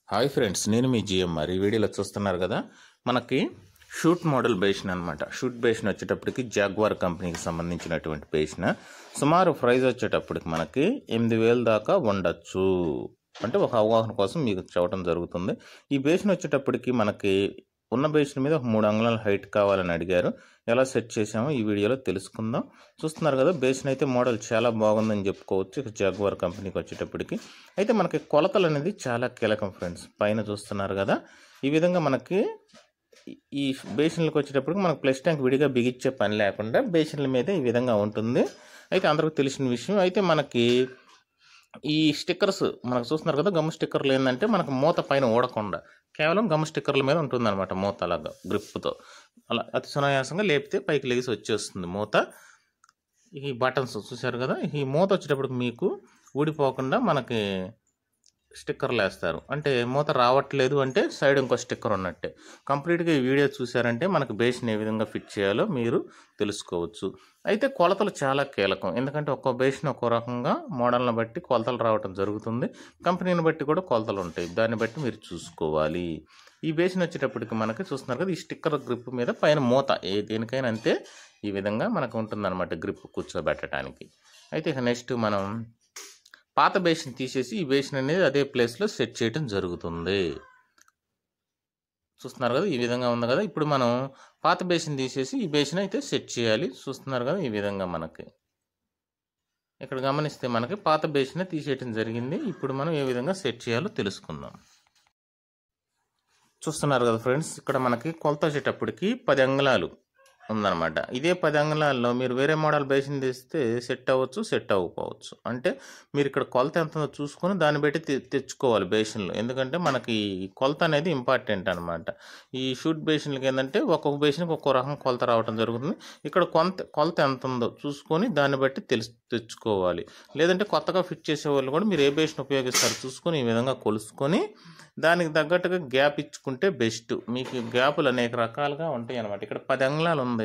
hi friends నేను మీ GMR ఈ వీడియోలో చూస్తున్నారు కదా మనకి షూట్ మోడల్ బేషన్ అనమాట షూట్ బేషన్ వచ్చేటప్పటికి జాగ్వార్ కంపెనీకి సంబంధించినటువంటి బేషన్ సుమారు ప్రైస్ వచ్చేటప్పటికి మనకి ఎనిమిది వేలు దాకా ఉండొచ్చు అంటే ఒక అవగాహన కోసం మీకు చెప్పడం జరుగుతుంది ఈ బేషన్ వచ్చేటప్పటికి మనకి ఉన్న బేషన్ మీద ఒక మూడు అంగుళాల హైట్ కావాలని అడిగారు ఎలా సెట్ చేసామో ఈ వీడియోలో తెలుసుకుందాం చూస్తున్నారు కదా బేషన్ అయితే మోడల్ చాలా బాగుందని చెప్పుకోవచ్చు జాగ్వార్ కంపెనీకి వచ్చేటప్పటికి అయితే మనకి కొలతలు అనేది చాలా కీలకం ఫ్రెండ్స్ పైన చూస్తున్నారు కదా ఈ విధంగా మనకి ఈ బేసిన్లకు వచ్చేటప్పటికి మనకు ప్లస్ ట్యాంక్ విడిగా బిగించే పని లేకుండా బేసిన్ల మీద ఈ విధంగా ఉంటుంది అయితే అందరికీ తెలిసిన విషయం అయితే మనకి ఈ స్టిక్కర్స్ మనకు చూస్తున్నారు కదా గమ్ స్టిక్కర్లు ఏంటంటే మనకు మూత పైన ఊడకుండా కేవలం గమ్ స్టిక్కర్ల మీద ఉంటుందన్నమాట మూత అలాగా గ్రిప్తో అలా అతి సునాయాసంగా లేపితే పైకి లెగిసి వచ్చేస్తుంది మూత ఈ బటన్స్ చూశారు కదా ఈ మూత వచ్చేటప్పుడు మీకు ఊడిపోకుండా మనకి స్టిక్కర్లు వేస్తారు అంటే మూత రావట్లేదు అంటే సైడ్ ఇంకో స్టిక్కర్ ఉన్నట్టే కంప్లీట్గా ఈ వీడియో చూసారంటే మనకు బేస్ని ఏ విధంగా ఫిట్ చేయాలో మీరు తెలుసుకోవచ్చు అయితే కొలతలు చాలా కీలకం ఎందుకంటే ఒక్కో బేస్ని ఒక్కో రకంగా మోడల్ని బట్టి కొలతలు రావడం జరుగుతుంది కంపెనీని బట్టి కూడా కొలతలు ఉంటాయి దాన్ని బట్టి మీరు చూసుకోవాలి ఈ బేసిన్ వచ్చేటప్పటికి మనకి చూస్తున్నారు కదా ఈ స్టిక్కర్ గ్రిప్ మీద పైన మూత ఏ దేనికైనా అంతే ఈ విధంగా మనకు ఉంటుందన్నమాట గ్రిప్ కూర్చోబెట్టడానికి అయితే ఇక నెక్స్ట్ మనం పాత బేసిన్ తీసేసి ఈ బేసిన్ అనేది అదే ప్లేస్లో సెట్ చేయడం జరుగుతుంది చూస్తున్నారు కదా ఈ విధంగా ఉంది కదా ఇప్పుడు మనం పాత బేసిన్ తీసేసి ఈ బేసిన్ అయితే సెట్ చేయాలి చూస్తున్నారు కదా ఈ విధంగా మనకి ఇక్కడ గమనిస్తే మనకి పాత బేసిన్ తీసేయటం జరిగింది ఇప్పుడు మనం ఏ విధంగా సెట్ చేయాలో తెలుసుకుందాం చూస్తున్నారు కదా ఫ్రెండ్స్ ఇక్కడ మనకి కొలత వచ్చేటప్పటికి పది అంగుళాలు ఉందన్నమాట ఇదే పది అంగుళాల్లో మీరు వేరే మోడల్ బేసిన్ తీస్తే సెట్ అవ్వచ్చు సెట్ అవ్వకపోవచ్చు అంటే మీరు ఇక్కడ కొలత ఎంత ఉందో చూసుకొని దాన్ని బట్టి తె- తెచ్చుకోవాలి బేసిన్లో ఎందుకంటే మనకి ఈ కొలత అనేది ఇంపార్టెంట్ అనమాట ఈ షూట్ బేసిన్లకి ఏంటంటే ఒక్కొక్క బేసిన్కి ఒక్కో రకం కొలత రావడం జరుగుతుంది ఇక్కడ కొంత కొలత ఎంత ఉందో చూసుకొని దాన్ని బట్టి తెలుసు తెచ్చుకోవాలి లేదంటే కొత్తగా ఫిట్ చేసే వాళ్ళు కూడా మీరు ఏ బేసిన్ ఉపయోగిస్తారు చూసుకొని ఈ విధంగా కొలుసుకొని దానికి తగ్గట్టుగా గ్యాప్ ఇచ్చుకుంటే బెస్ట్ మీకు గ్యాపులు అనేక రకాలుగా ఉంటాయి అన్నమాట ఇక్కడ పది అంగుళాలు ఉంది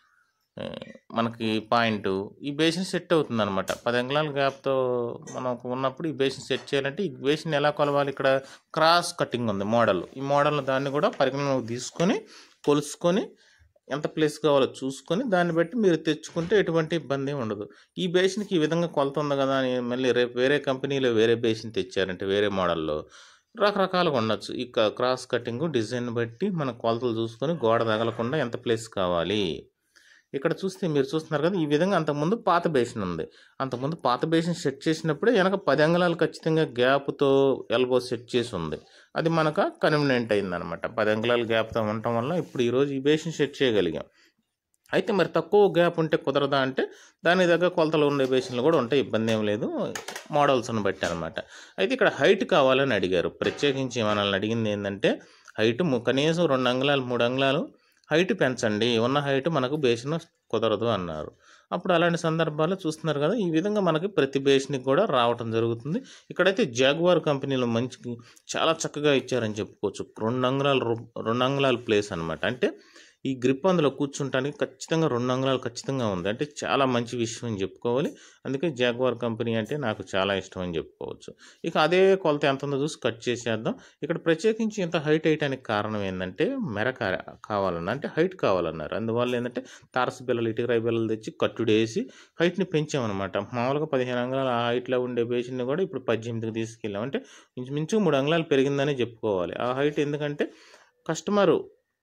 ఆ, మనకి పాయింట్ ఈ బేసిన్ సెట్ అవుతుంది అనమాట పది అంగుళాల గ్యాప్తో మనకు ఉన్నప్పుడు ఈ బేసిన్ సెట్ చేయాలంటే ఈ బేసిన్ ఎలా కొలవాలి ఇక్కడ క్రాస్ కటింగ్ ఉంది మోడల్ ఈ మోడల్ దాన్ని కూడా పరిగణలోకి తీసుకొని కొలుసుకొని ఎంత ప్లేస్ కావాలో చూసుకొని దాన్ని బట్టి మీరు తెచ్చుకుంటే ఎటువంటి ఇబ్బంది ఏమి ఉండదు ఈ బేసిన్కి ఈ విధంగా కొలత ఉంది కదా అని మళ్ళీ రేపు వేరే కంపెనీలో వేరే బేసిన్ తెచ్చారంటే వేరే మోడల్లో రకరకాలుగా ఉండొచ్చు ఈ క- క్రాస్ కటింగ్ డిజైన్ బట్టి మన కొలతలు చూసుకొని గోడ తగలకుండా ఎంత ప్లేస్ కావాలి ఇక్కడ చూస్తే మీరు చూస్తున్నారు కదా ఈ విధంగా అంతకుముందు పాత బేసిన్ ఉంది అంతకుముందు పాత బేసిన్ సెట్ చేసినప్పుడే వెనక పది అంగుళాలు ఖచ్చితంగా గ్యాప్తో ఎల్బో సెట్ చేసి ఉంది అది మనకు కన్వీనియంట్ అయిందనమాట పది అంగుళాల గ్యాప్తో ఉండటం వల్ల ఇప్పుడు ఈరోజు ఈ బేసిన్ సెట్ చేయగలిగాం అయితే మరి తక్కువ గ్యాప్ ఉంటే కుదరదా అంటే దాని దగ్గర కొలతలు ఉండే బేసిన్లు కూడా ఉంటాయి ఇబ్బంది ఏం లేదు మోడల్స్ని బట్టి అనమాట అయితే ఇక్కడ హైట్ కావాలని అడిగారు ప్రత్యేకించి మనల్ని అడిగింది ఏంటంటే హైట్ కనీసం రెండు అంగుళాలు మూడు అంగుళాలు హైట్ పెంచండి ఉన్న హైట్ మనకు బేసిన్ కుదరదు అన్నారు అప్పుడు అలాంటి సందర్భాల్లో చూస్తున్నారు కదా ఈ విధంగా మనకి ప్రతి బేసిన్కి కూడా రావటం జరుగుతుంది ఇక్కడైతే జాగ్వార్ కంపెనీలో మంచి చాలా చక్కగా ఇచ్చారని చెప్పుకోవచ్చు రెండు అంగుళాల రూ- రెండు అంగుళాల ప్లేస్ అనమాట అంటే ఈ గ్రిప్ అందులో కూర్చుంటానికి ఖచ్చితంగా రెండు అంగుళాలు ఖచ్చితంగా ఉంది అంటే చాలా మంచి విషయం అని చెప్పుకోవాలి అందుకే జాగ్వార్ కంపెనీ అంటే నాకు చాలా ఇష్టం అని చెప్పుకోవచ్చు ఇక అదే కొలత ఎంత ఉందో చూసి కట్ చేసేద్దాం ఇక్కడ ప్రత్యేకించి ఇంత హైట్ వేయడానికి కారణం ఏంటంటే మెర కా- కావాలన్న అంటే హైట్ కావాలన్నారు అందువల్ల ఏంటంటే తారస బిల్లలు ఇటుకరాయి బిల్లలు తెచ్చి కట్టుడేసి హైట్ని పెంచామన్నమాట మామూలుగా పదిహేను అంగుళాల ఆ హైట్లో ఉండే బేసిన్ని కూడా ఇప్పుడు పద్దెనిమిదికి తీసుకెళ్ళాం అంటే ఇంచుమించు మూడు అంగుళాలు పెరిగిందని చెప్పుకోవాలి ఆ హైట్ ఎందుకంటే కస్టమరు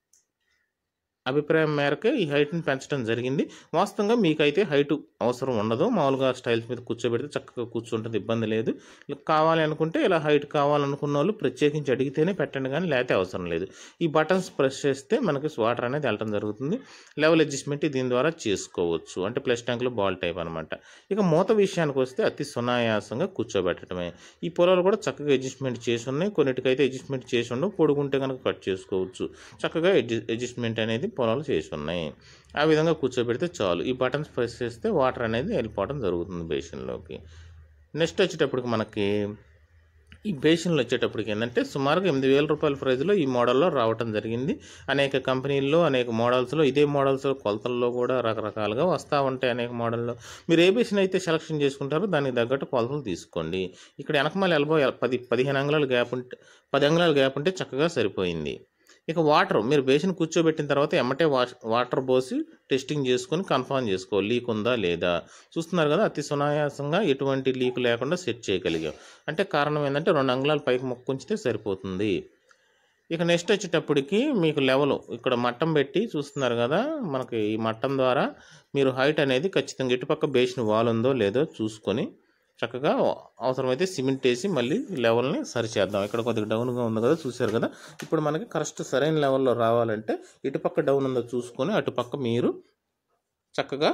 అభిప్రాయం మేరకు ఈ హైట్ని పెంచడం జరిగింది వాస్తవంగా మీకైతే హైట్ అవసరం ఉండదు మామూలుగా స్టైల్స్ మీద కూర్చోబెడితే చక్కగా కూర్చుంటుంది ఇబ్బంది లేదు ఇలా కావాలి అనుకుంటే ఇలా హైట్ కావాలనుకున్న వాళ్ళు ప్రత్యేకించి అడిగితేనే పెట్టండి కానీ లేకపోతే అవసరం లేదు ఈ బటన్స్ ప్రెస్ చేస్తే మనకి వాటర్ అనేది వెళ్ళడం జరుగుతుంది లెవెల్ అడ్జస్ట్మెంట్ దీని ద్వారా చేసుకోవచ్చు అంటే ప్లస్ ట్యాంక్లో బాల్ టైప్ అనమాట ఇక మూత విషయానికి వస్తే అతి సునాయాసంగా కూర్చోబెట్టడమే ఈ పొలాలు కూడా చక్కగా అడ్జస్ట్మెంట్ చేసి ఉన్నాయి కొన్నిటికైతే అడ్జస్ట్మెంట్ చేసి ఉండవు పొడుగుంటే కనుక కట్ చేసుకోవచ్చు చక్కగా అడ్జ- అడ్జస్ట్మెంట్ అనేది పొలాలు చేసి ఉన్నాయి ఆ విధంగా కూర్చోబెడితే చాలు ఈ బటన్స్ ప్రెస్ చేస్తే వాటర్ అనేది వెళ్ళిపోవడం జరుగుతుంది బేసిన్లోకి నెక్స్ట్ వచ్చేటప్పటికి మనకి ఈ బేషన్లు వచ్చేటప్పటికి ఏంటంటే సుమారుగా ఎనిమిది వేల రూపాయల ప్రైజ్లో ఈ మోడల్లో రావటం జరిగింది అనేక కంపెనీల్లో అనేక మోడల్స్లో ఇదే మోడల్స్ కొలతల్లో కూడా రకరకాలుగా వస్తూ ఉంటాయి అనేక మోడల్లో మీరు ఏ బేషన్ అయితే సెలక్షన్ చేసుకుంటారో దానికి తగ్గట్టు కొలతలు తీసుకోండి ఇక్కడ వెనకమాల ఎల్బో పది పదిహేను అంగుళాల గ్యాప్ ఉంటే పది అంగుళాల గ్యాప్ ఉంటే చక్కగా సరిపోయింది ఇక వాటర్ మీరు బేసిన్ కూర్చోబెట్టిన తర్వాత ఎమ్మటే వాష్ వాటర్ పోసి టెస్టింగ్ చేసుకొని కన్ఫర్మ్ చేసుకోవాలి లీక్ ఉందా లేదా చూస్తున్నారు కదా అతి సునాయాసంగా ఎటువంటి లీక్ లేకుండా సెట్ చేయగలిగాం అంటే కారణం ఏంటంటే రెండు అంగుళాలు పైకి మొక్కుంచితే సరిపోతుంది ఇక నెక్స్ట్ వచ్చేటప్పటికి మీకు లెవెల్ ఇక్కడ మట్టం పెట్టి చూస్తున్నారు కదా మనకి ఈ మట్టం ద్వారా మీరు హైట్ అనేది ఖచ్చితంగా ఇటుపక్క బేసిన వాల్ ఉందో లేదో చూసుకొని చక్కగా అవసరమైతే సిమెంట్ వేసి మళ్ళీ లెవెల్ని సరిచేద్దాం ఇక్కడ కొద్దిగా డౌన్గా ఉంది కదా చూశారు కదా ఇప్పుడు మనకి కరెక్ట్ సరైన లెవెల్లో రావాలంటే ఇటుపక్క డౌన్ ఉందో చూసుకొని అటుపక్క మీరు చక్కగా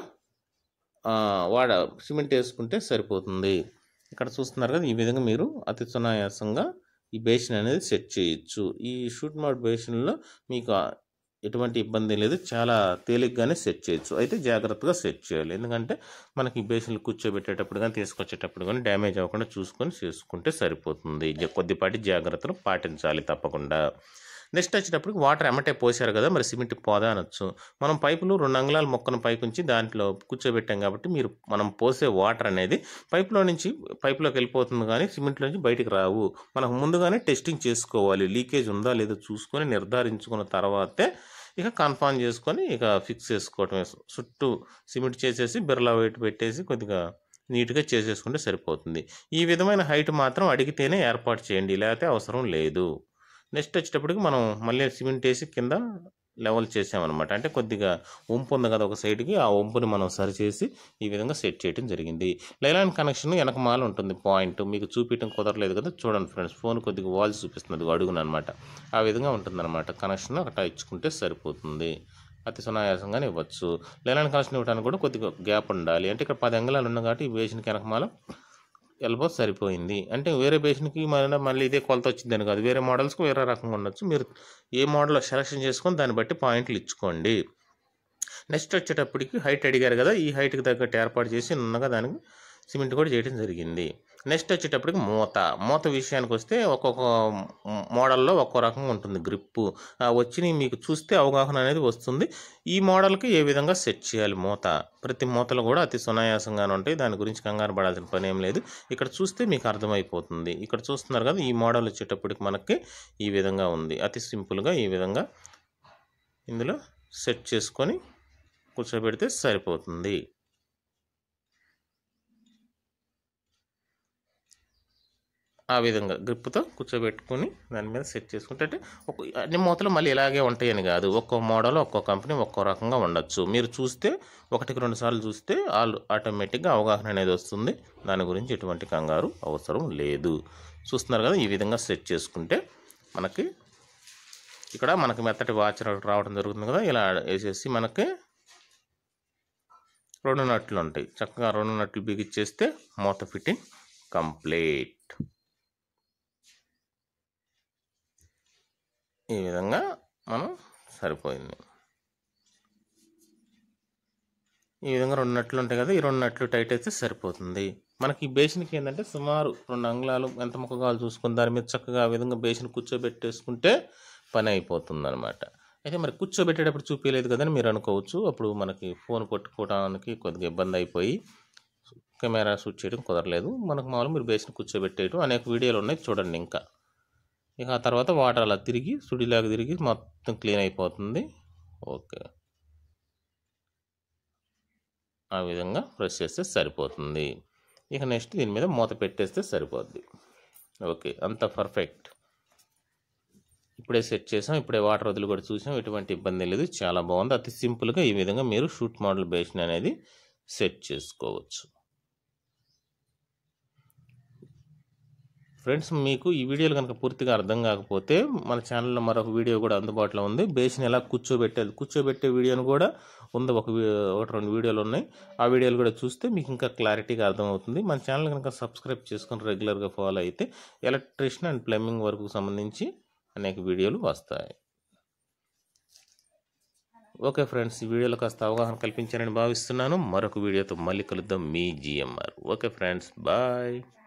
ఆ, వాడ సిమెంట్ వేసుకుంటే సరిపోతుంది ఇక్కడ చూస్తున్నారు కదా ఈ విధంగా మీరు అతి సునాయాసంగా ఈ బేసిన్ అనేది సెట్ చేయొచ్చు ఈ షూట్ మౌట్ బేసిన్లో మీకు ఆ ఎటువంటి ఇబ్బంది లేదు చాలా తేలిగ్గానే సెట్ చేయొచ్చు అయితే జాగ్రత్తగా సెట్ చేయాలి ఎందుకంటే మనకి ఈ బేసిన్లు కూర్చోబెట్టేటప్పుడు కానీ తీసుకొచ్చేటప్పుడు కానీ డ్యామేజ్ అవ్వకుండా చూసుకొని చేసుకుంటే సరిపోతుంది జ- కొద్దిపాటి జాగ్రత్తలు పాటించాలి తప్పకుండా నెక్స్ట్ వచ్చేటప్పటికి వాటర్ ఎమ్మటే పోసారు కదా మరి సిమెంట్ పోదా అనొచ్చు మనం పైపులు రెండు అంగుళాల మొక్కను పైపుంచి దాంట్లో కూర్చోబెట్టాం కాబట్టి మీరు మనం పోసే వాటర్ అనేది పైపులో నుంచి పైపులోకి వెళ్ళిపోతుంది కానీ సిమెంట్లో నుంచి బయటికి రావు మనం ముందుగానే టెస్టింగ్ చేసుకోవాలి లీకేజ్ ఉందా లేదో చూసుకొని నిర్ధారించుకున్న తర్వాతే ఇక కన్ఫర్మ్ చేసుకొని ఇక ఫిక్స్ చేసుకోవటమే చుట్టూ సిమెంట్ చేసేసి బిర్లా వెయిట్ పెట్టేసి కొద్దిగా నీట్గా చేసేసుకుంటే సరిపోతుంది ఈ విధమైన హైట్ మాత్రం అడిగితేనే ఏర్పాటు చేయండి లేకపోతే అవసరం లేదు నెక్స్ట్ వచ్చేటప్పటికి మనం మళ్ళీ సిమెంట్ వేసి కింద లెవెల్ చేసామన్నమాట అంటే కొద్దిగా వంపు ఉంది కదా ఒక సైడ్కి ఆ వంపుని మనం సరిచేసి ఈ విధంగా సెట్ చేయడం జరిగింది లైలాన్ కనెక్షన్ వెనక మాల ఉంటుంది పాయింట్ మీకు చూపించడం కుదరలేదు కదా చూడండి ఫ్రెండ్స్ ఫోన్ కొద్దిగా వాల్స్ చూపిస్తుంది అడుగును అనమాట ఆ విధంగా ఉంటుందన్నమాట కనెక్షన్ అక్కడ ఇచ్చుకుంటే సరిపోతుంది అతి సునాయాసంగానే ఇవ్వచ్చు లైలాన్ కనెక్షన్ ఇవ్వడానికి కూడా కొద్దిగా గ్యాప్ ఉండాలి అంటే ఇక్కడ పది అంగుళాలు ఉన్నాయి కాబట్టి ఈ బేసిన్కి వెనకమాల ఎల్బో సరిపోయింది అంటే వేరే బేసిన్కి మన మళ్ళీ ఇదే కొలత వచ్చిందని కాదు వేరే మోడల్స్కి వేరే రకంగా ఉండొచ్చు మీరు ఏ మోడల్ సెలెక్షన్ చేసుకొని దాన్ని బట్టి పాయింట్లు ఇచ్చుకోండి నెక్స్ట్ వచ్చేటప్పటికి హైట్ అడిగారు కదా ఈ హైట్కి తగ్గట్టు ఏర్పాటు చేసి ఉన్నగా దానికి సిమెంట్ కూడా చేయడం జరిగింది నెక్స్ట్ వచ్చేటప్పటికి మూత మూత విషయానికి వస్తే ఒక్కొక్క మోడల్లో ఒక్కో రకంగా ఉంటుంది గ్రిప్పు వచ్చిన మీకు చూస్తే అవగాహన అనేది వస్తుంది ఈ మోడల్కి ఏ విధంగా సెట్ చేయాలి మూత ప్రతి మూతలు కూడా అతి సునాయాసంగానే ఉంటాయి దాని గురించి కంగారు పడాల్సిన పని ఏం లేదు ఇక్కడ చూస్తే మీకు అర్థమైపోతుంది ఇక్కడ చూస్తున్నారు కదా ఈ మోడల్ వచ్చేటప్పటికి మనకి ఈ విధంగా ఉంది అతి సింపుల్గా ఈ విధంగా ఇందులో సెట్ చేసుకొని కూర్చోబెడితే సరిపోతుంది ఆ విధంగా గ్రిప్తో కూర్చోబెట్టుకొని దాని మీద సెట్ చేసుకుంటే అంటే ఒక అన్ని మూతలు మళ్ళీ ఇలాగే ఉంటాయని కాదు ఒక్కో మోడల్ ఒక్కో కంపెనీ ఒక్కో రకంగా ఉండొచ్చు మీరు చూస్తే ఒకటికి రెండు సార్లు చూస్తే ఆల్ ఆటోమేటిక్గా అవగాహన అనేది వస్తుంది దాని గురించి ఎటువంటి కంగారు అవసరం లేదు చూస్తున్నారు కదా ఈ విధంగా సెట్ చేసుకుంటే మనకి ఇక్కడ మనకి మెత్తటి వాచ్ రావడం జరుగుతుంది కదా ఇలా వేసేసి మనకి రెండు నట్లు ఉంటాయి చక్కగా రెండు నట్లు బిగిచ్చేస్తే మూత ఫిట్టింగ్ కంప్లీట్ ఈ విధంగా మనం సరిపోయింది ఈ విధంగా రెండు నట్లు ఉంటాయి కదా ఈ రెండు నట్లు టైట్ అయితే సరిపోతుంది మనకి ఈ బేసిన్కి ఏంటంటే సుమారు రెండు అంగుళాలు ఎంత ముక్క కావాలి చూసుకుని దాని మీద చక్కగా ఆ విధంగా బేసిన్ కూర్చోబెట్టేసుకుంటే పని అయిపోతుంది అనమాట అయితే మరి కూర్చోబెట్టేటప్పుడు చూపించలేదు కదని మీరు అనుకోవచ్చు అప్పుడు మనకి ఫోన్ కొట్టుకోవడానికి కొద్దిగా ఇబ్బంది అయిపోయి కెమెరా షూట్ చేయడం కుదరలేదు మనకు మామూలు మీరు బేసిన్ కూర్చోబెట్టేయడం అనేక వీడియోలు ఉన్నాయి చూడండి ఇంకా ఇక ఆ తర్వాత వాటర్ అలా తిరిగి సుడిలాగా తిరిగి మొత్తం క్లీన్ అయిపోతుంది ఓకే ఆ విధంగా ప్రెస్ చేస్తే సరిపోతుంది ఇక నెక్స్ట్ దీని మీద మూత పెట్టేస్తే సరిపోద్ది ఓకే అంత పర్ఫెక్ట్ ఇప్పుడే సెట్ చేసాం ఇప్పుడే వాటర్ వదిలి కూడా చూసాం ఎటువంటి ఇబ్బంది లేదు చాలా బాగుంది అతి సింపుల్గా ఈ విధంగా మీరు షూట్ మోడల్ బేషన్ అనేది సెట్ చేసుకోవచ్చు ఫ్రెండ్స్ మీకు ఈ వీడియోలు కనుక పూర్తిగా అర్థం కాకపోతే మన ఛానల్లో మరొక వీడియో కూడా అందుబాటులో ఉంది బేస్ని ఎలా కూర్చోబెట్టేది కూర్చోబెట్టే వీడియోని కూడా ఉంది ఒక వీ- ఒకటి రెండు వీడియోలు ఉన్నాయి ఆ వీడియోలు కూడా చూస్తే మీకు ఇంకా క్లారిటీగా అర్థమవుతుంది మన ఛానల్ కనుక సబ్స్క్రైబ్ చేసుకొని రెగ్యులర్గా ఫాలో అయితే ఎలక్ట్రీషియన్ అండ్ ప్లంబింగ్ వర్క్కు సంబంధించి అనేక వీడియోలు వస్తాయి ఓకే ఫ్రెండ్స్ ఈ వీడియోలో కాస్త అవగాహన కల్పించారని భావిస్తున్నాను మరొక వీడియోతో మళ్ళీ కలుద్దాం మీ జిఎంఆర్ ఓకే ఫ్రెండ్స్ బాయ్